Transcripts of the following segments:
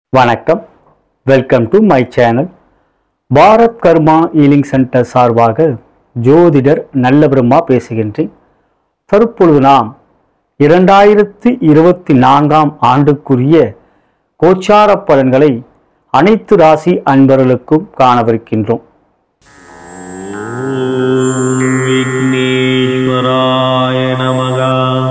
வணக்கம் welcome to my channel Bharat karma healing centre சார்பாக ஜோதிடர் நல்ல பிரம்மா பேசுகின்றேன் தற்பொழுது நாம் இரண்டாயிரத்தி இருபத்தி நான்காம் ஆண்டுக்குரிய கோச்சார பலன்களை அனைத்து ராசி அன்பர்களுக்கும் காணவிருக்கின்றோம் ॐ विघ्नेश्वराय नमः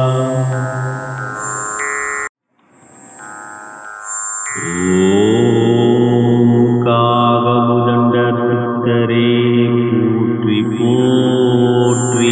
ॐ कावमुदण्डसिद्धरे पोट्रि पोट्रि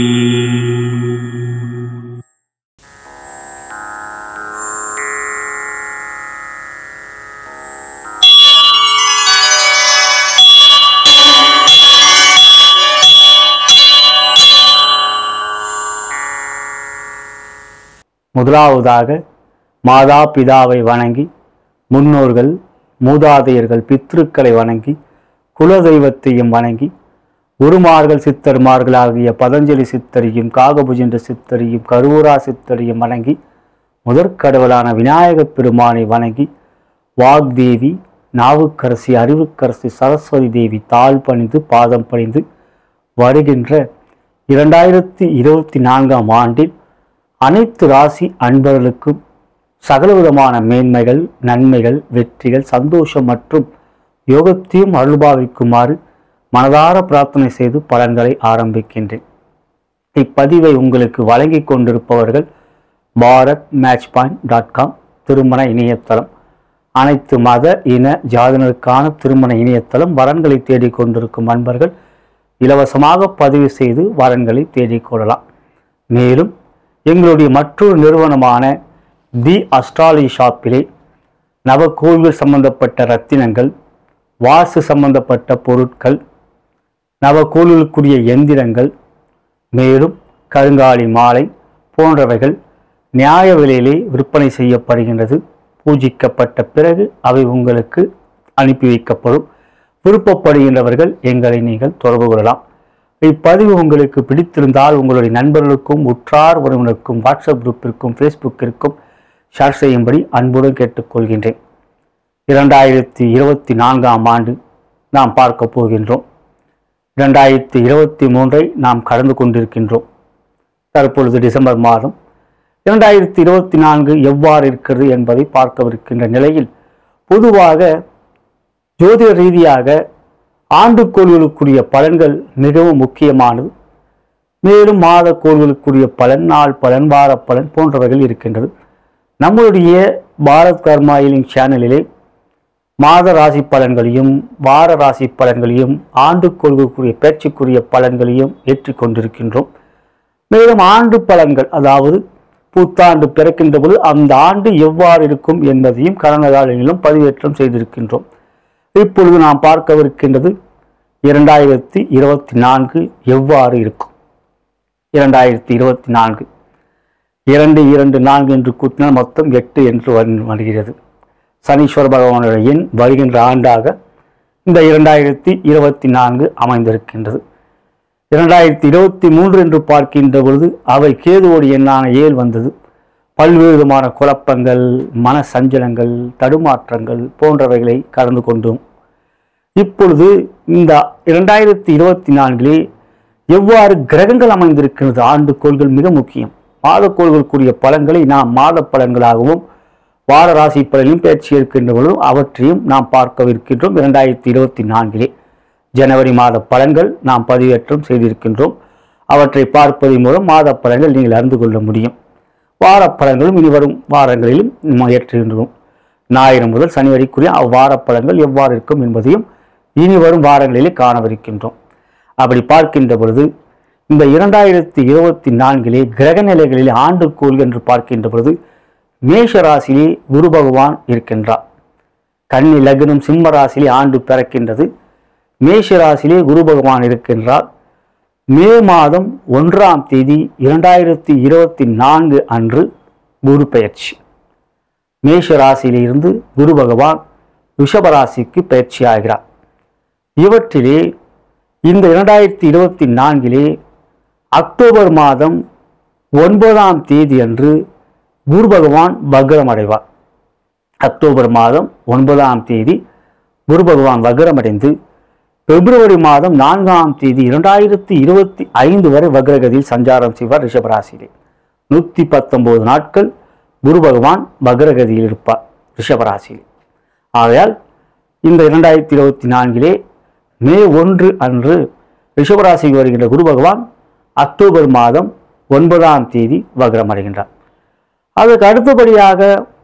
முதலாவதாக மாதா பிதாவை வணங்கி முன்னோர்கள் மூதாதையர்கள் பித்ருக்களை வணங்கி குலதெய்வத்தையும் வணங்கி குருமார்கள் சித்தர்மார்கள் ஆகிய பதஞ்சலி சித்தரையும் காகபுஜென்ற சித்தரையும் கருவூரா சித்தரையும் வணங்கி முதற்கடவுளான விநாயகப் பெருமானை வணங்கி வாக்தேவி நாவுக்கரசி அறிவுக்கரசி சரஸ்வதி தேவி தாழ் பணிந்து பாதம் பணிந்து வருகின்ற இரண்டாயிரத்தி இருபத்தி நான்காம் ஆண்டில் அனைத்து ராசி அன்பர்களுக்கும் சகலவிதமான மேன்மைகள் நன்மைகள் வெற்றிகள் சந்தோஷம் மற்றும் யோகத்தையும் அருள்பாவிக்குமாறு மனதார பிரார்த்தனை செய்து பலன்களை ஆரம்பிக்கின்றேன் இப்பதிவை உங்களுக்கு வழங்கிக் கொண்டிருப்பவர்கள் Bharat match point dot com திருமண இணையதளம் அனைத்து மத இன ஜாதினருக்கான திருமண இணையதளம் வரன்களை தேடிக் கொண்டிருக்கும் அன்பர்கள் இலவசமாக பதிவு செய்து வரன்களை தேடிக் கொள்ளலாம் மேலும் எங்களுடைய மற்றொரு நிறுவனமான தி அஸ்ட்ராலஜி ஷாப்பிலே நவகோவில் சம்பந்தப்பட்ட ரத்தினங்கள் வாசு சம்பந்தப்பட்ட பொருட்கள் நவகோவிலுக்குரிய எந்திரங்கள் மேலும் கருங்காலி மாலை போன்றவைகள் நியாய விலையிலே விற்பனை செய்யப்படுகின்றது பூஜிக்கப்பட்ட பிறகு அவை உங்களுக்கு அனுப்பி வைக்கப்படும் விருப்பப்படுகின்றவர்கள் எங்களை நீங்கள் தொடர்பு கொள்ளலாம் இப்பதிவு உங்களுக்கு பிடித்திருந்தால் உங்களுடைய நண்பர்களுக்கும் உற்றார் உறவினருக்கும் வாட்ஸ்அப் குரூப்பிற்கும் ஃபேஸ்புக்கிற்கும் ஷேர் செய்யும்படி அன்புடன் கேட்டுக்கொள்கின்றேன் இரண்டாயிரத்தி இருபத்தி நான்காம் ஆண்டு நாம் பார்க்க போகின்றோம் இரண்டாயிரத்தி இருபத்தி மூன்றை நாம் கடந்து கொண்டிருக்கின்றோம் தற்பொழுது டிசம்பர் மாதம் இரண்டாயிரத்தி இருபத்தி நான்கு எவ்வாறு இருக்கிறது என்பதை பார்க்கவிருக்கின்ற நிலையில் பொதுவாக ஜோதிட ரீதியாக ஆண்டுக்கோள்களுக்குரிய பலன்கள் மிகவும் முக்கியமானது மேலும் மாத கோள்களுக்குரிய பலன் நாள் பலன் வார பலன் போன்றவைகள் இருக்கின்றது நம்மளுடைய பாரத் கர்மாயிலின் சேனலிலே மாத ராசி பலன்களையும் வார ராசி பலன்களையும் ஆண்டு கொள்கைக்குரிய பேச்சுக்குரிய பலன்களையும் ஏற்றிக்கொண்டிருக்கின்றோம் மேலும் ஆண்டு பலன்கள் அதாவது புத்தாண்டு பிறக்கின்ற பொழுது அந்த ஆண்டு எவ்வாறு இருக்கும் என்பதையும் கடந்த காலங்களிலும் பதிவேற்றம் செய்திருக்கின்றோம் இப்பொழுது நாம் பார்க்கவிருக்கின்றது இரண்டாயிரத்தி இருபத்தி நான்கு எவ்வாறு இருக்கும் இரண்டாயிரத்தி இருபத்தி நான்கு இரண்டு இரண்டு நான்கு என்று கூட்டினால் மொத்தம் எட்டு என்று வரு- வருகிறது சனீஸ்வர பகவானுடைய எண் வருகின்ற ஆண்டாக இந்த இரண்டாயிரத்தி இருபத்தி நான்கு அமைந்திருக்கின்றது இரண்டாயிரத்தி இருபத்தி மூன்று என்று பார்க்கின்ற பொழுது அவை கேதுவோடு எண்ணான ஏழு வந்தது பல்வேறு விதமான குழப்பங்கள் மன சஞ்சலங்கள் தடுமாற்றங்கள் போன்றவைகளை கடந்து கொண்டோம் இப்பொழுது இந்த இரண்டாயிரத்தி இருபத்தி நான்கிலே எவ்வாறு கிரகங்கள் அமைந்திருக்கிறது ஆண்டு கோள்கள் மிக முக்கியம் மாத கோள்களுக்குரிய பலன்களை நாம் மாத பலன்களாகவும் வார ராசி பலனையும் பேச்சு இருக்கின்ற பொழுதும் அவற்றையும் நாம் பார்க்கவிருக்கின்றோம் இரண்டாயிரத்தி இருபத்தி நான்கிலே ஜனவரி மாத பலன்கள் நாம் பதிவேற்றம் செய்திருக்கின்றோம் அவற்றை பார்ப்பதன் மூலம் மாத பலன்கள் நீங்கள் அறிந்து கொள்ள முடியும் வார பலன்களும் இனி வரும் வாரங்களிலும் நாம் ஏற்றுகின்றோம் ஞாயிறு முதல் சனி வரைக்குரிய அவ்வார பலன்கள் எவ்வாறு இருக்கும் என்பதையும் இனி வரும் வாரங்களிலே காணவிருக்கின்றோம் அப்படி பார்க்கின்ற பொழுது இந்த இரண்டாயிரத்தி இருபத்தி நான்கிலே கிரக நிலைகளிலே ஆண்டுக்கோள் என்று பார்க்கின்ற பொழுது மேஷ ராசியிலே குரு பகவான் இருக்கின்றார் கன்னி லக்னம் சிம்ம ராசியிலே ஆண்டு பிறக்கின்றது மேஷ ராசியிலே குரு பகவான் இருக்கின்றார் மே மாதம் ஒன்றாம் தேதி இரண்டாயிரத்தி இருபத்தி நான்கு அன்று குரு பெயர்ச்சி மேஷ ராசியிலிருந்து குரு பகவான் ரிஷப ராசிக்கு பயிற்சி ஆகிறார் இவற்றிலே இந்த இரண்டாயிரத்தி இருபத்தி நான்கிலே அக்டோபர் மாதம் ஒன்பதாம் தேதி அன்று குரு பகவான் பக்ரம் அடைவார் அக்டோபர் மாதம் ஒன்பதாம் தேதி குரு பகவான் வக்ரமடைந்து பிப்ரவரி மாதம் நான்காம் தேதி இரண்டாயிரத்தி இருபத்தி ஐந்து வரை வக்ரகதியில் சஞ்சாரம் செய்வார் ரிஷபராசியிலே நூற்றி பத்தொன்பது நாட்கள் குரு பகவான் வக்ரகதியில் இருப்பார் ரிஷபராசியிலே ஆகையால் இந்த இரண்டாயிரத்தி இருபத்தி நான்கிலே மே ஒன்று அன்று ரிஷபராசிக்கு வருகின்ற குரு பகவான் அக்டோபர் மாதம் ஒன்பதாம் தேதி வக்ரமடைகின்றார் அதற்கு அடுத்தபடியாக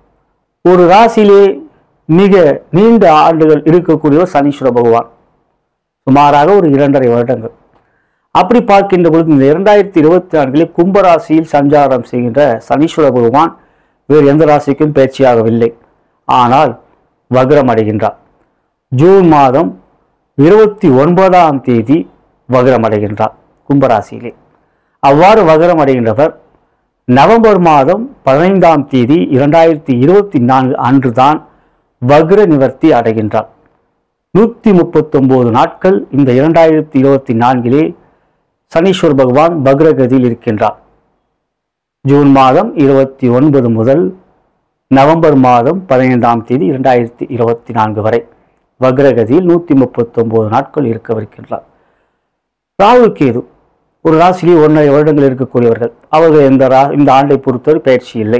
ஒரு ராசியிலே மிக நீண்ட ஆண்டுகள் இருக்கக்கூடியவர் சனீஸ்வர பகவான் சுமாராக ஒரு இரண்டரை வருடங்கள் அப்படி பார்க்கின்ற பொழுது இந்த இரண்டாயிரத்தி இருபத்தி நான்கிலே கும்பராசியில் சஞ்சாரம் செய்கின்ற சனீஸ்வர பகவான் வேறு எந்த ராசிக்கும் பயிற்சியாகவில்லை ஆனால் வக்ரம் அடைகின்றார் ஜூன் மாதம் இருபத்தி ஒன்பதாம் தேதி வக்ரம் அடைகின்றார் கும்பராசியிலே அவ்வாறு வக்ரம் அடைகின்றவர் நவம்பர் மாதம் பதினைந்தாம் தேதி இரண்டாயிரத்தி இருபத்தி நான்கு அன்றுதான் வக்ர நிவர்த்தி அடைகின்றார் நூற்றி முப்பத்தொம்போது நாட்கள் இந்த இரண்டாயிரத்தி இருபத்தி நான்கிலே சனீஸ்வர் பகவான் வக்ரகதியில் இருக்கின்றார் ஜூன் மாதம் இருபத்தி ஒன்பது முதல் நவம்பர் மாதம் பதினைந்தாம் தேதி இரண்டாயிரத்தி இருபத்தி நான்கு வரை வக்ரகதியில் நூற்றி முப்பத்தொம்போது நாட்கள் இருக்கவிருக்கின்றார் ராகு கேது ஒரு ராசியிலே ஒன்றரை வருடங்கள் இருக்கக்கூடியவர்கள் அவர்கள் இந்த ரா இந்த ஆண்டை பொறுத்தவரை பயிற்சி இல்லை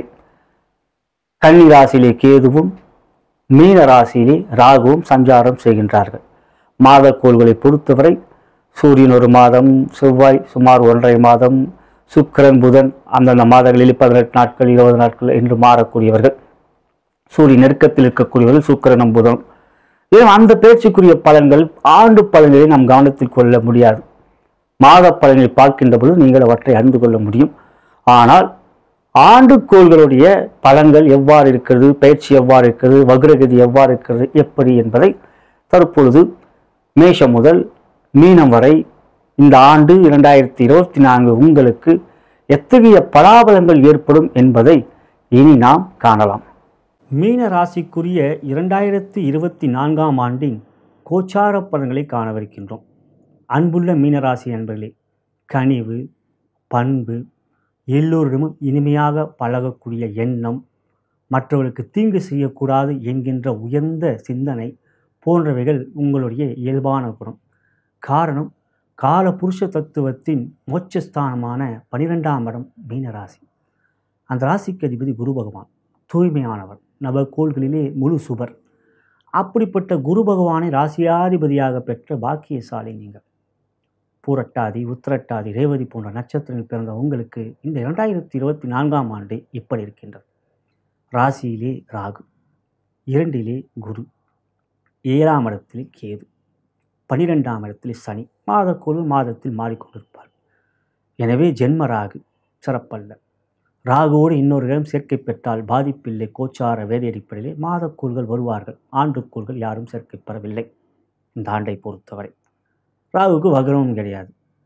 கன்னி ராசியிலே கேதுவும் மீன ராசியிலே ராகுவும் சஞ்சாரம் செய்கின்றார்கள் மாதக்கோள்களை பொறுத்தவரை சூரியன் ஒரு மாதம் செவ்வாய் சுமார் ஒன்றரை மாதம் சுக்கிரன் புதன் அந்தந்த மாதங்களில் பதினெட்டு நாட்கள் இருபது நாட்கள் என்று மாறக்கூடியவர்கள் சூரிய நெருக்கத்தில் இருக்கக்கூடியவர்கள் சுக்கிரனும் புதன் ஏன் அந்த பேச்சுக்குரிய பலன்கள் ஆண்டு பலன்களை நாம் கவனத்தில் கொள்ள முடியாது மாத பலன்களை பார்க்கின்ற பொழுது நீங்கள் அவற்றை அறிந்து கொள்ள முடியும் ஆனால் ஆண்டுக்கோள்களுடைய பலன்கள் எவ்வாறு இருக்கிறது பயிற்சி எவ்வாறு இருக்கிறது வக்ரகதி எவ்வாறு இருக்கிறது எப்படி என்பதை தற்பொழுது மேஷம் முதல் மீனம் வரை இந்த ஆண்டு இரண்டாயிரத்தி இருபத்தி நான்கு உங்களுக்கு எத்தகைய பலாபலங்கள் ஏற்படும் என்பதை இனி நாம் காணலாம் மீன ராசிக்குரிய இரண்டாயிரத்தி இருபத்தி நான்காம் ஆண்டின் கோச்சார பலன்களை காணவிருக்கின்றோம் அன்புள்ள மீனராசி நண்பர்களே கனிவு பண்பு எல்லோரிடமும் இனிமையாக பழகக்கூடிய எண்ணம் மற்றவர்களுக்கு தீங்கு செய்யக்கூடாது என்கின்ற உயர்ந்த சிந்தனை போன்றவைகள் உங்களுடைய இயல்பான குணம் காரணம் கால புருஷ தத்துவத்தின் மோட்சஸ்தானமான பனிரெண்டாம் இடம் மீனராசி அந்த ராசிக்கு அதிபதி குரு பகவான் தூய்மையானவர் நவகோள்களிலே முழு சுபர் அப்படிப்பட்ட குரு பகவானை ராசியாதிபதியாக பெற்ற பாக்கியசாலி நீங்கள் பூரட்டாதி உத்திரட்டாதி ரேவதி போன்ற நட்சத்திரங்கள் பிறந்த உங்களுக்கு இந்த இரண்டாயிரத்தி இருபத்தி நான்காம் ஆண்டு இப்படி இருக்கின்றது ராசியிலே ராகு இரண்டிலே குரு ஏழாம் இடத்திலே கேது பனிரெண்டாம் இடத்திலே சனி மாதக்குழு மாதத்தில் மாறிக்கொண்டிருப்பார் எனவே ஜென்ம ராகு சிறப்பல்ல ராகுவோடு இன்னொரு இடம் சேர்க்கை பெற்றால் பாதிப்பில்லை கோச்சார வேதி அடிப்படையிலே மாதக்கூழ்கள் வருவார்கள் ஆண்டுக்கூழ்கள் யாரும் சேர்க்கை பெறவில்லை இந்த ஆண்டை பொறுத்தவரை ராகுவுக்கு வக்ரமும் கிடையாது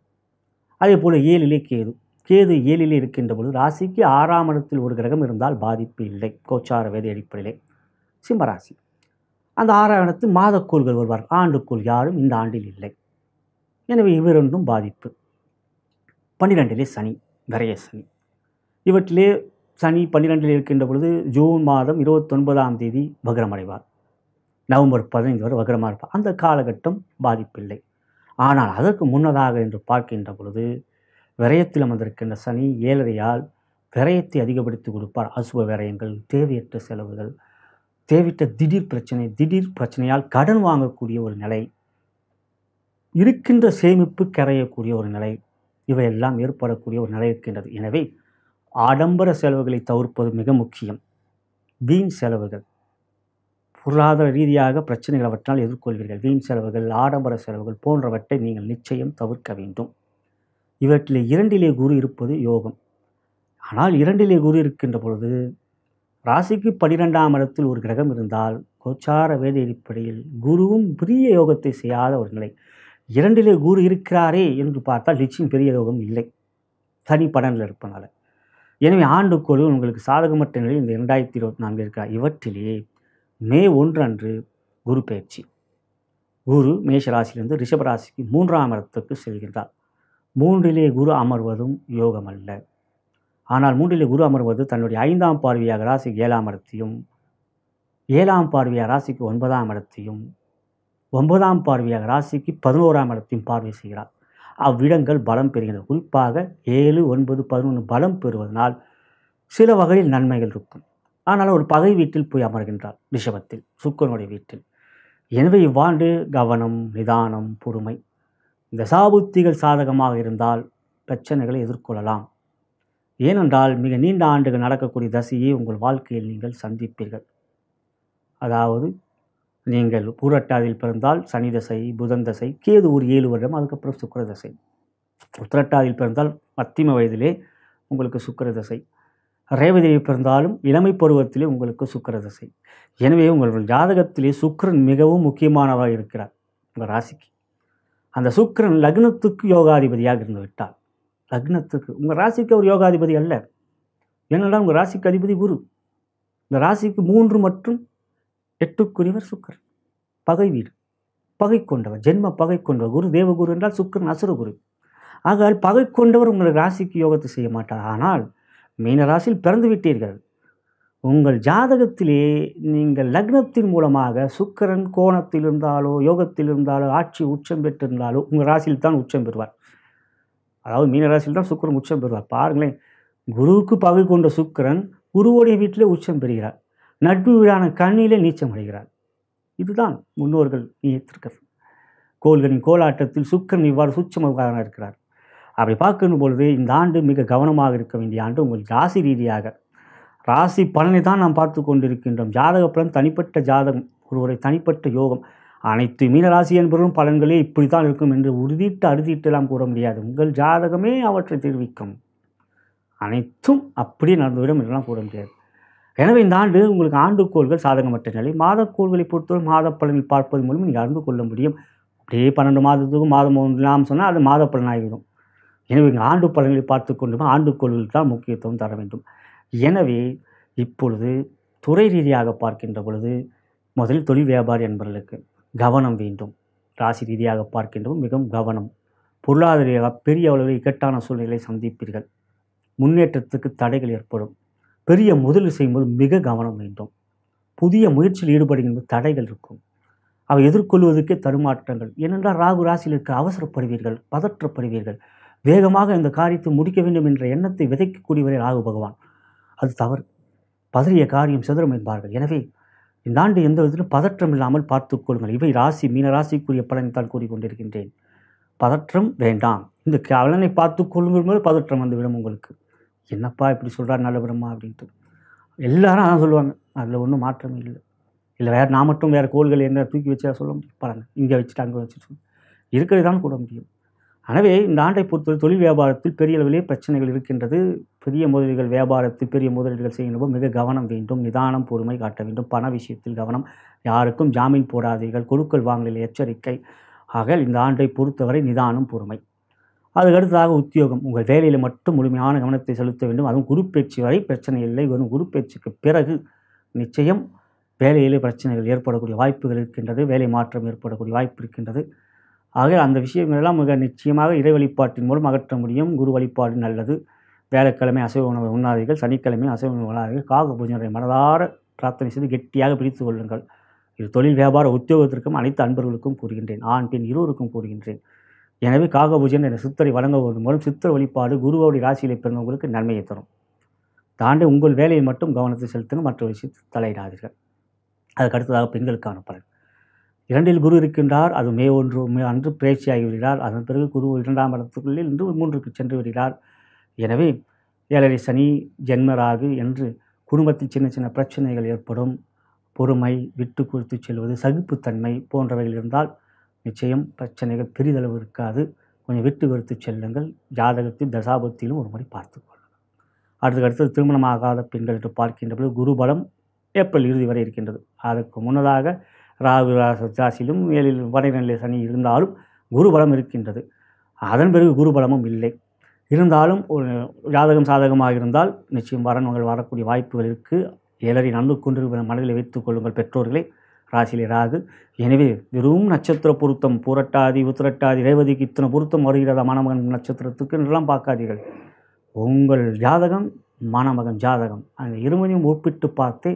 அதே போல் ஏழிலே கேது கேது ஏழிலே இருக்கின்ற பொழுது ராசிக்கு ஆறாம் இடத்தில் ஒரு கிரகம் இருந்தால் பாதிப்பு இல்லை கோச்சார வேதி அடிப்படையிலே சிம்மராசி அந்த ஆறாம் இடத்தில் மாதக்கோள்கள் வருவார்கள் ஆண்டுக்கோள் யாரும் இந்த ஆண்டில் இல்லை எனவே இவ்விரண்டும் பாதிப்பு பன்னிரெண்டிலே சனி விரைய சனி இவற்றிலே சனி பன்னிரெண்டில் இருக்கின்ற பொழுது ஜூன் மாதம் இருபத்தொன்பதாம் தேதி வக்ரமடைவார் நவம்பர் பதினைந்து வரை வக்ரமாக இருப்பார் அந்த காலகட்டம் பாதிப்பில்லை ஆனால் அதற்கு முன்னதாக என்று பார்க்கின்ற பொழுது விரயத்தில் அமர்ந்திருக்கின்ற சனி ஏழரையால் விரயத்தை அதிகப்படுத்தி கொடுப்பார் அசுப விரயங்கள் தேவையற்ற செலவுகள் தேவையற்ற திடீர் பிரச்சனை திடீர் பிரச்சனையால் கடன் வாங்கக்கூடிய ஒரு நிலை இருக்கின்ற சேமிப்பு கரையக்கூடிய ஒரு நிலை இவையெல்லாம் ஏற்படக்கூடிய ஒரு நிலை இருக்கின்றது எனவே ஆடம்பர செலவுகளை தவிர்ப்பது மிக முக்கியம் வீண் செலவுகள் பொருளாதார ரீதியாக பிரச்சனைகள் அவற்றால் எதிர்கொள்வீர்கள் வீண் செலவுகள் ஆடம்பர செலவுகள் போன்றவற்றை நீங்கள் நிச்சயம் தவிர்க்க வேண்டும் இவற்றிலே இரண்டிலே குரு இருப்பது யோகம் ஆனால் இரண்டிலே குரு இருக்கின்ற பொழுது ராசிக்கு பனிரெண்டாம் இடத்தில் ஒரு கிரகம் இருந்தால் கோச்சார வேத அடிப்படையில் குருவும் பெரிய யோகத்தை செய்யாத ஒரு நிலை இரண்டிலே குரு இருக்கிறாரே என்று பார்த்தால் நிச்சயம் பெரிய யோகம் இல்லை தனி படனில் இருப்பனால எனவே ஆண்டுக்குழு உங்களுக்கு சாதகமற்ற நிலையில் இந்த இரண்டாயிரத்தி இருபத்தி நான்கு இருக்கிறார் இவற்றிலே மே ஒன்று அன்று குரு பயிற்சி குரு மேஷ ராசியிலிருந்து ரிஷப ராசிக்கு மூன்றாம் இடத்துக்கு செல்கின்றார் மூன்றிலே குரு அமர்வதும் யோகம் அல்ல ஆனால் மூன்றிலே குரு அமர்வது தன்னுடைய ஐந்தாம் பார்வையாக ராசி ஏழாம் இடத்தையும் ஏழாம் பார்வையாக ராசிக்கு ஒன்பதாம் இடத்தையும் ஒன்பதாம் பார்வையாக ராசிக்கு பதினோராம் இடத்தையும் பார்வை செய்கிறார் அவ்விடங்கள் பலம் பெறுகின்றன குறிப்பாக ஏழு ஒன்பது பதினொன்று பலம் பெறுவதனால் சில வகையில் நன்மைகள் இருக்கும் ஆனால் ஒரு பகை வீட்டில் போய் அமர்கின்றார் ரிஷபத்தில் சுக்கரனுடைய வீட்டில் எனவே இவ்வாண்டு கவனம் நிதானம் பொறுமை இந்த சாபுத்திகள் சாதகமாக இருந்தால் பிரச்சனைகளை எதிர்கொள்ளலாம் ஏனென்றால் மிக நீண்ட ஆண்டுகள் நடக்கக்கூடிய தசையை உங்கள் வாழ்க்கையில் நீங்கள் சந்திப்பீர்கள் அதாவது நீங்கள் பூரட்டாதியில் பிறந்தால் சனி தசை புதன் தசை கேது ஒரு ஏழு வருடம் அதுக்கப்புறம் சுக்கிர தசை உத்திரட்டாதியில் பிறந்தால் மத்திம வயதிலே உங்களுக்கு சுக்கிர தசை ரேவதியில் பிறந்தாலும் இளமை பருவத்திலே உங்களுக்கு சுக்கிர தசை எனவே உங்கள் ஜாதகத்திலே சுக்கிரன் மிகவும் முக்கியமானவராக இருக்கிறார் உங்கள் ராசிக்கு அந்த சுக்கிரன் லக்னத்துக்கு யோகாதிபதியாக இருந்து விட்டார் லக்னத்துக்கு உங்கள் ராசிக்கு அவர் யோகாதிபதி அல்ல ஏனென்றால் உங்கள் ராசிக்கு அதிபதி குரு இந்த ராசிக்கு மூன்று மற்றும் எட்டுக்குரியவர் சுக்கிரன் பகை வீடு பகை கொண்டவர் ஜென்ம பகை கொண்டவர் குரு தேவகுரு என்றால் சுக்கிரன் அசுரகுரு ஆகையால் பகை கொண்டவர் உங்கள் ராசிக்கு யோகத்தை செய்ய மாட்டார் ஆனால் மீன ராசியில் பிறந்து விட்டீர்கள் உங்கள் ஜாதகத்திலே நீங்கள் லக்னத்தின் மூலமாக சுக்கிரன் கோணத்தில் இருந்தாலோ யோகத்தில் இருந்தாலோ ஆட்சி உச்சம் பெற்றிருந்தாலோ உங்கள் ராசியில் தான் உச்சம் பெறுவார் அதாவது மீன ராசியில் தான் சுக்கிரன் உச்சம் பெறுவார் பாருங்களேன் குருவுக்கு பகை கொண்ட சுக்கிரன் குருவுடைய வீட்டிலே உச்சம் பெறுகிறார் நட்பு வீடான கண்ணிலே நீச்சம் அடைகிறார் இதுதான் முன்னோர்கள் நியத்திருக்கிறது கோள்களின் கோலாட்டத்தில் சுக்கிரன் இவ்வாறு சூட்சமாக இருக்கிறார் அப்படி பார்க்கும் பொழுது இந்த ஆண்டு மிக கவனமாக இருக்க வேண்டிய ஆண்டு உங்கள் ராசி ரீதியாக ராசி பலனை தான் நாம் பார்த்து கொண்டிருக்கின்றோம் ஜாதக பலன் தனிப்பட்ட ஜாதகம் ஒருவரை தனிப்பட்ட யோகம் அனைத்து மீன ராசி என்பவரும் பலன்களே இப்படி தான் இருக்கும் என்று உறுதிட்டு அறுதிட்டெல்லாம் கூற முடியாது உங்கள் ஜாதகமே அவற்றை தெரிவிக்கும் அனைத்தும் அப்படியே நடந்துவிடும் என்றெல்லாம் கூற முடியாது எனவே இந்த ஆண்டு உங்களுக்கு ஆண்டுக்கோள்கள் சாதகமற்ற நிலை மாதக்கோள்களை பொறுத்தவரை மாத பலனில் பார்ப்பது மூலம் நீங்கள் அறிந்து கொள்ள முடியும் அப்படியே பன்னெண்டு மாதத்துக்கு மாதம் ஒன்றாம் சொன்னால் அது மாத பலனாகிவிடும் எனவே இங்கே ஆண்டு பலன்களை பார்த்து கொண்டு ஆண்டுக்கோள்களுக்கு தான் முக்கியத்துவம் தர வேண்டும் எனவே இப்பொழுது துறை ரீதியாக பார்க்கின்ற பொழுது முதலில் தொழில் வியாபாரி என்பவர்களுக்கு கவனம் வேண்டும் ராசி ரீதியாக பார்க்கின்றதும் மிகவும் கவனம் பொருளாதார ரீதியாக பெரிய அளவில் இக்கட்டான சூழ்நிலை சந்திப்பீர்கள் முன்னேற்றத்துக்கு தடைகள் ஏற்படும் பெரிய முதலீடு செய்யும்போது மிக கவனம் வேண்டும் புதிய முயற்சியில் ஈடுபடுகின்ற தடைகள் இருக்கும் அவை எதிர்கொள்வதற்கே தடுமாற்றங்கள் ஏனென்றால் ராகு ராசியில் இருக்க அவசரப்படுவீர்கள் பதற்றப்படுவீர்கள் வேகமாக இந்த காரியத்தை முடிக்க வேண்டும் என்ற எண்ணத்தை விதைக்கக்கூடியவரே ராகு பகவான் அது தவறு பதறிய காரியம் சிதறும் என்பார்கள் எனவே இந்த ஆண்டு எந்த விதத்திலும் பதற்றம் இல்லாமல் பார்த்துக் கொள்ளுங்கள் இவை ராசி மீன ராசிக்குரிய பலனை தான் கூறிக்கொண்டிருக்கின்றேன் பதற்றம் வேண்டாம் இந்த பலனை பார்த்து கொள்ளுங்கள் போது பதற்றம் வந்துவிடும் உங்களுக்கு என்னப்பா இப்படி சொல்கிறார் நல்ல பிரம்மா அப்படின்ட்டு எல்லாரும் அதான் சொல்லுவாங்க அதில் ஒன்றும் மாற்றமே இல்லை இல்லை வேறு நான் மட்டும் வேறு கோள்கள் என்ன தூக்கி வச்சா சொல்ல முடியும் பாருங்க இங்கே வச்சுட்டு அங்கே வச்சுட்டு இருக்கிறது தான் கூட முடியும் எனவே இந்த ஆண்டை பொறுத்தவரை தொழில் வியாபாரத்தில் பெரிய அளவிலே பிரச்சனைகள் இருக்கின்றது பெரிய முதலீடுகள் வியாபாரத்தில் பெரிய முதலீடுகள் செய்யும்போது மிக கவனம் வேண்டும் நிதானம் பொறுமை காட்ட வேண்டும் பண விஷயத்தில் கவனம் யாருக்கும் ஜாமீன் போடாதீர்கள் கொடுக்கல் வாங்கலில் எச்சரிக்கை ஆக இந்த ஆண்டை பொறுத்தவரை நிதானம் பொறுமை அதுக்கடுத்ததாக உத்தியோகம் உங்கள் வேலையில் மட்டும் முழுமையான கவனத்தை செலுத்த வேண்டும் அதுவும் குருப்பேச்சு வரை பிரச்சனை இல்லை வெறும் குருப்பேச்சுக்கு பிறகு நிச்சயம் வேலையிலே பிரச்சனைகள் ஏற்படக்கூடிய வாய்ப்புகள் இருக்கின்றது வேலை மாற்றம் ஏற்படக்கூடிய வாய்ப்பு இருக்கின்றது ஆக அந்த விஷயங்கள் எல்லாம் மிக நிச்சயமாக இறை வழிபாட்டின் மூலம் அகற்ற முடியும் குரு வழிபாடு நல்லது வேலைக்கிழமை அசைவ உணவை உண்ணாதீர்கள் சனிக்கிழமை அசைவ உணவு உண்ணாதீர்கள் காக பூஜனை மனதார பிரார்த்தனை செய்து கெட்டியாக பிடித்து கொள்ளுங்கள் இது தொழில் வியாபார உத்தியோகத்திற்கும் அனைத்து அன்பர்களுக்கும் கூறுகின்றேன் ஆண் பெண் இருவருக்கும் கூறுகின்றேன் எனவே காக பூஜன் என்ற சித்தரை வழங்குவதன் மூலம் சித்திர வழிபாடு குருவோடைய ராசியிலே பிறந்தவங்களுக்கு நன்மையை தரும் தாண்டி உங்கள் வேலையை மட்டும் கவனத்தை செலுத்தணும் மற்ற விஷயத்தில் தலையிடாதீர்கள் அதுக்கு அடுத்ததாக பெண்களுக்கான பலன் இரண்டில் குரு இருக்கின்றார் அது மே ஒன்று மே அன்று பிரேட்சியாகி விடுகிறார் அதன் பிறகு குரு இரண்டாம் இடத்துக்குள்ளே இன்று மூன்றுக்கு சென்று விடுகிறார் எனவே ஏழரை சனி ஜென்மராகு என்று குடும்பத்தில் சின்ன சின்ன பிரச்சனைகள் ஏற்படும் பொறுமை விட்டு கொடுத்து செல்வது சகிப்புத்தன்மை போன்றவைகள் இருந்தால் நிச்சயம் பிரச்சனைகள் பெரிதளவு இருக்காது கொஞ்சம் விட்டு கொடுத்து செல்லுங்கள் ஜாதகத்தில் தசாபத்திலும் ஒரு முறை பார்த்து கொள்ளுங்கள் அடுத்து அடுத்தது திருமணமாகாத பெண்கள் என்று பார்க்கின்ற பொழுது குருபலம் ஏப்ரல் இறுதி வரை இருக்கின்றது அதற்கு முன்னதாக ராகு ராசி- ராசியிலும் ஏழில் வடநிலை சனி இருந்தாலும் குருபலம் இருக்கின்றது அதன் பிறகு குருபலமும் இல்லை இருந்தாலும் ஒரு ஜாதகம் சாதகமாக இருந்தால் நிச்சயம் வரன்கள் வரக்கூடிய வாய்ப்புகள் இருக்குது ஏழரை நடந்து கொண்டிருக்கிற மனதில் வைத்துக் கொள்ளுங்கள் பெற்றோர்களே ராசியிலே ராகு எனவே வெறும் நட்சத்திர பொருத்தம் பூரட்டாதி உத்திரட்டாதி ரேவதிக்கு இத்தனை பொருத்தம் வருகிறதா மணமகன் நட்சத்திரத்துக்கு என்றெல்லாம் பார்க்காதீர்கள் உங்கள் ஜாதகம் மணமகன் ஜாதகம் அந்த இருவரையும் ஒப்பிட்டு பார்த்து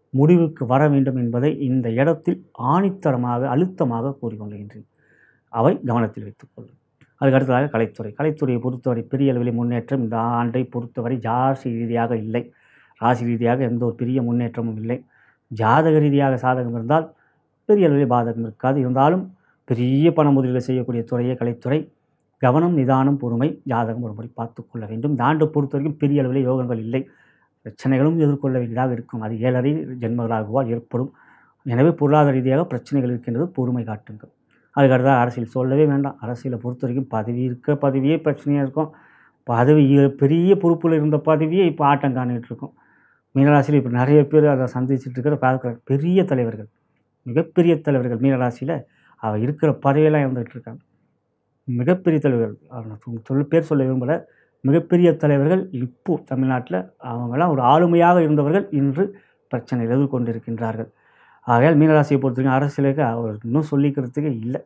முடிவுக்கு வர வேண்டும் என்பதை இந்த இடத்தில் ஆணித்தரமாக அழுத்தமாக கூறிக்கொள்கின்றேன் அவை கவனத்தில் வைத்துக்கொள்ளும் அதுக்கு அடுத்ததாக கலைத்துறை கலைத்துறையை பொறுத்தவரை பெரிய அளவில் முன்னேற்றம் இந்த ஆண்டை பொறுத்தவரை ஜாசி ரீதியாக இல்லை ராசி ரீதியாக எந்த ஒரு பெரிய முன்னேற்றமும் இல்லை ஜாதக ரீதியாக சாதகம் இருந்தால் பெரிய அளவில் பாதகம் இருக்காது இருந்தாலும் பெரிய பண முதலீடு செய்யக்கூடிய துறையே கலைத்துறை கவனம் நிதானம் பொறுமை ஜாதகம் ஒருபடி பார்த்து கொள்ள வேண்டும் இந்த ஆண்டு பொறுத்த வரைக்கும் பெரிய அளவில் யோகங்கள் இல்லை பிரச்சனைகளும் எதிர்கொள்ள வேண்டியதாக இருக்கும் அது ஏழரை ஜென்மங்களாகவால் ஏற்படும் எனவே பொருளாதார ரீதியாக பிரச்சனைகள் இருக்கின்றது பொறுமை காட்டுங்கள் அதுக்கடுத்தா அரசியல் சொல்லவே வேண்டாம் அரசியலை பொறுத்த வரைக்கும் பதவி இருக்க பதவியே பிரச்சனையாக இருக்கும் பதவி இ- பெரிய பொறுப்பில் இருந்த பதவியே இப்போ ஆட்டம் காணிட்டு இருக்கும் மீனராசியில் இப்போ நிறைய பேர் அதை சந்திச்சுட்டு இருக்கிற பார்க்குற பெரிய தலைவர்கள் மிகப்பெரிய தலைவர்கள் மீனராசியில் அவ இருக்கிற பதவியெல்லாம் இருந்துகிட்டு இருக்காங்க மிகப்பெரிய தலைவர்கள் அவர் நான் சொல் சொல்ல பேர் சொல்ல விரும்பல மிகப்பெரிய தலைவர்கள் இப்போ தமிழ்நாட்டில் அவங்கெல்லாம் ஒரு ஆளுமையாக இருந்தவர்கள் இன்று பிரச்சனையில் எதிர்கொண்டிருக்கின்றார்கள் ஆகையால் மீனராசியை பொறுத்தவரைக்கும் அரசியலுக்கு அவர் இன்னும் சொல்லிக்கிறதுக்கு இல்லை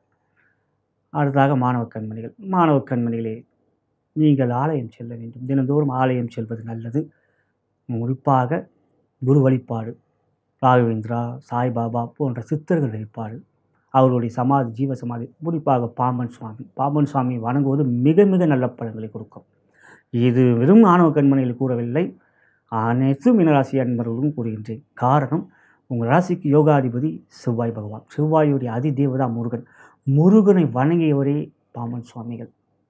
அடுத்ததாக மாணவ கண்மணிகள் மாணவ கண்மணிகளே நீங்கள் ஆலயம் செல்ல வேண்டும் தினந்தோறும் ஆலயம் செல்வது நல்லது குறிப்பாக குரு வழிபாடு ராகவேந்திரா சாய்பாபா போன்ற சித்தர்கள் வழிபாடு அவருடைய சமாதி ஜீவ சமாதி குறிப்பாக பாம்பன் சுவாமி பாம்பன் சுவாமி வணங்குவது மிக மிக நல்ல பலன்களை கொடுக்கும் இது வெறும் ஆணவ கண்மணிகள் கூறவில்லை அனைத்து மீனராசி அன்பர்களும் கூறுகின்றேன் காரணம் உங்கள் ராசிக்கு யோகாதிபதி செவ்வாய் பகவான் செவ்வாயுடைய அதி தேவதா முருகன் முருகனை வணங்கியவரே பாம்பன் சுவாமிகள்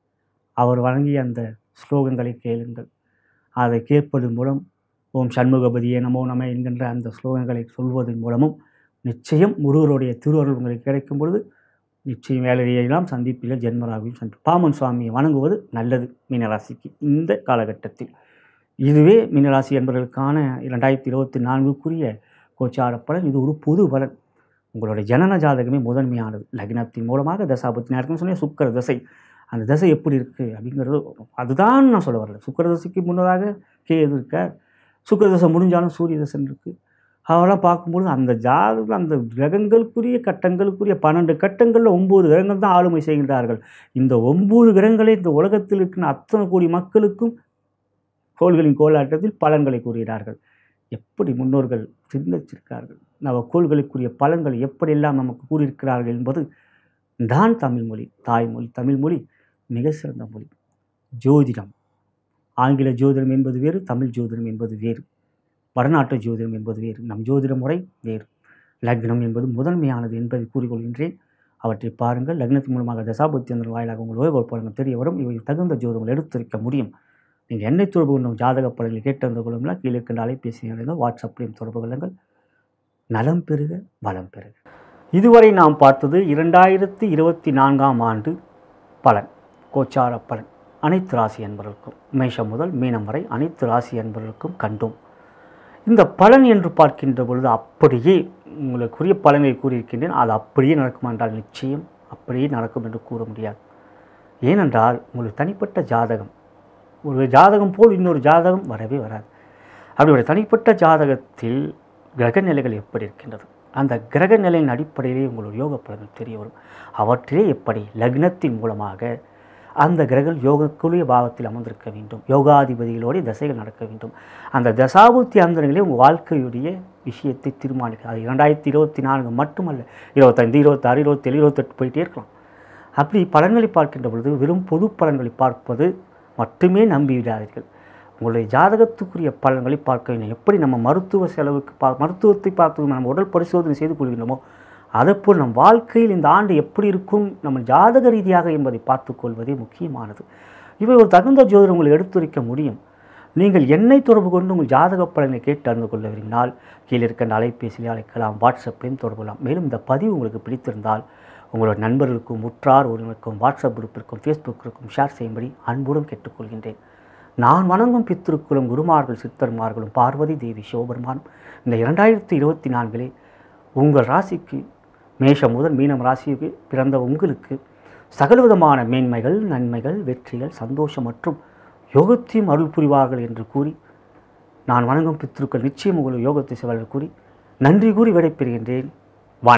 அவர் வழங்கிய அந்த ஸ்லோகங்களை கேளுங்கள் அதை கேட்பதன் மூலம் ஓம் சண்முகபதியே நமோ நம என்கின்ற அந்த ஸ்லோகங்களை சொல்வதன் மூலமும் நிச்சயம் முருகருடைய திருவருள் உங்களுக்கு கிடைக்கும் பொழுது நிச்சயம் வேலையெல்லாம் சந்திப்பில் ஜென்மராகவும் சந்தி பாமன் சுவாமியை வணங்குவது நல்லது மீனராசிக்கு இந்த காலகட்டத்தில் இதுவே மீனராசி என்பவர்களுக்கான இரண்டாயிரத்தி இருபத்தி நான்குக்குரிய கோச்சார பலன் இது ஒரு பொது பலன் உங்களுடைய ஜனன ஜாதகமே முதன்மையானது லக்னத்தின் மூலமாக தசாபத்தி நேரத்தில் சொன்னேன் சுக்கர தசை அந்த தசை எப்படி இருக்குது அப்படிங்கிறது அதுதான் நான் சொல்ல வரல சுக்கர தசைக்கு முன்னதாக கேது இருக்க சுக்கர தசை முடிஞ்சாலும் சூரிய தசன் இருக்குது அதெல்லாம் பார்க்கும்பொழுது அந்த ஜாதகம் அந்த கிரகங்களுக்குரிய கட்டங்களுக்குரிய பன்னெண்டு கட்டங்களில் ஒம்பது கிரகங்கள் தான் ஆளுமை செய்கின்றார்கள் இந்த ஒம்பது கிரகங்களே இந்த உலகத்தில் இருக்கிற அத்தனை கோடி மக்களுக்கும் கோள்களின் கோலாட்டத்தில் பலன்களை கூறுகிறார்கள் எப்படி முன்னோர்கள் சிந்திச்சிருக்கார்கள் நவ கோள்களுக்குரிய பலன்கள் எப்படியெல்லாம் நமக்கு கூறியிருக்கிறார்கள் என்பது தான் தமிழ்மொழி தாய்மொழி தமிழ்மொழி மிக சிறந்த மொழி ஜோதிடம் ஆங்கில ஜோதிடம் என்பது வேறு தமிழ் ஜோதிடம் என்பது வேறு வடநாட்டு ஜோதிடம் என்பது வேறு நம் ஜோதிட முறை வேறு லக்னம் என்பது முதன்மையானது என்பதை கூறிக்கொள்கின்றேன் அவற்றை பாருங்கள் லக்னத்தின் மூலமாக தசாபத்தியங்கள் வாயிலாக உங்கள் ஓய்வு பலன்கள் தெரிய வரும் இவை தகுந்த ஜோதிடங்கள் எடுத்துரைக்க முடியும் நீங்கள் என்னை தொடர்பு கொண்டும் ஜாதக பலன்களை கேட்டறிந்து கொள்ளுங்கள் கீழே இருக்கின்ற அலைபேசி எண்ணில் வாட்ஸ்அப்லையும் தொடர்பு கொள்ளுங்கள் நலம் பெறுக வளம் பெறுக இதுவரை நாம் பார்த்தது இரண்டாயிரத்தி இருபத்தி நான்காம் ஆண்டு பலன் கோச்சார பலன் அனைத்து ராசி என்பவர்களுக்கும் மேஷம் முதல் மீனம் வரை அனைத்து ராசி என்பவர்களுக்கும் கண்டோம் இந்த பலன் என்று பார்க்கின்ற பொழுது அப்படியே உங்களுக்குரிய பலனை கூறியிருக்கின்றேன் அது அப்படியே நடக்கும் என்றால் நிச்சயம் அப்படியே நடக்கும் என்று கூற முடியாது ஏனென்றால் உங்களுக்கு தனிப்பட்ட ஜாதகம் ஒரு ஜாதகம் போல் இன்னொரு ஜாதகம் வரவே வராது அப்படியுடைய தனிப்பட்ட ஜாதகத்தில் கிரக நிலைகள் எப்படி இருக்கின்றது அந்த கிரக நிலையின் அடிப்படையிலே உங்களுடைய யோக பலன்கள் தெரிய வரும் அவற்றிலே எப்படி லக்னத்தின் மூலமாக அந்த கிரகம் யோகக்குரிய பாவத்தில் அமர்ந்திருக்க வேண்டும் யோகாதிபதிகளோடைய தசைகள் நடக்க வேண்டும் அந்த தசாபுத்தி அந்தரங்களே உங்கள் வாழ்க்கையுடைய விஷயத்தை தீர்மானிக்கும் அது இரண்டாயிரத்தி இருபத்தி நான்கு மட்டுமல்ல இருபத்தைந்து இருபத்தாறு இருபத்தேழு இருபத்தெட்டு போயிட்டே இருக்கலாம் அப்படி பலன்களை பார்க்கின்ற பொழுது வெறும் பொது பலன்களை பார்ப்பது மட்டுமே நம்பிவிடாதீர்கள் உங்களுடைய ஜாதகத்துக்குரிய பலன்களை பார்க்க வேண்டும் எப்படி நம்ம மருத்துவ செலவுக்கு பா மருத்துவத்தை பார்த்து நம்ம உடல் பரிசோதனை செய்து கொள்கின்றோமோ அதேபோல் நம் வாழ்க்கையில் இந்த ஆண்டு எப்படி இருக்கும் நம்ம ஜாதக ரீதியாக என்பதை பார்த்துக்கொள்வதே முக்கியமானது இவை ஒரு தகுந்த ஜோதிடம் உங்களை எடுத்துரைக்க முடியும் நீங்கள் என்னை தொடர்பு கொண்டு உங்கள் ஜாதக பலனை கேட்டு அறிந்து கொள்ள விரும்பினால் கீழே இருக்கின்ற அலைபேசியிலே அழைக்கலாம் வாட்ஸ்அப்லையும் தொடர்பு கொள்ளலாம் மேலும் இந்த பதிவு உங்களுக்கு பிடித்திருந்தால் உங்களோட நண்பர்களுக்கும் உற்றார் உறவினருக்கும் வாட்ஸ்அப் குரூப்பிற்கும் ஃபேஸ்புக்கிற்கும் ஷேர் செய்யும்படி அன்புடன் கேட்டுக்கொள்கின்றேன் நான் வணங்கும் பித்திருக்குளும் குருமார்கள் சித்தர்மார்களும் பார்வதி தேவி சிவபெருமானும் இந்த இரண்டாயிரத்தி இருபத்தி நான்கிலே உங்கள் ராசிக்கு மேஷம் முதல் மீனம் ராசிக்கு பிறந்த உங்களுக்கு சகலவிதமான மேன்மைகள் நன்மைகள் வெற்றிகள் சந்தோஷம் மற்றும் யோகத்தையும் அருள் புரிவார்கள் என்று கூறி நான் வணங்கும் பித்திருக்கள் நிச்சயம் உங்கள் யோகத்தை செவல் கூறி நன்றி கூறி விடைபெறுகின்றேன்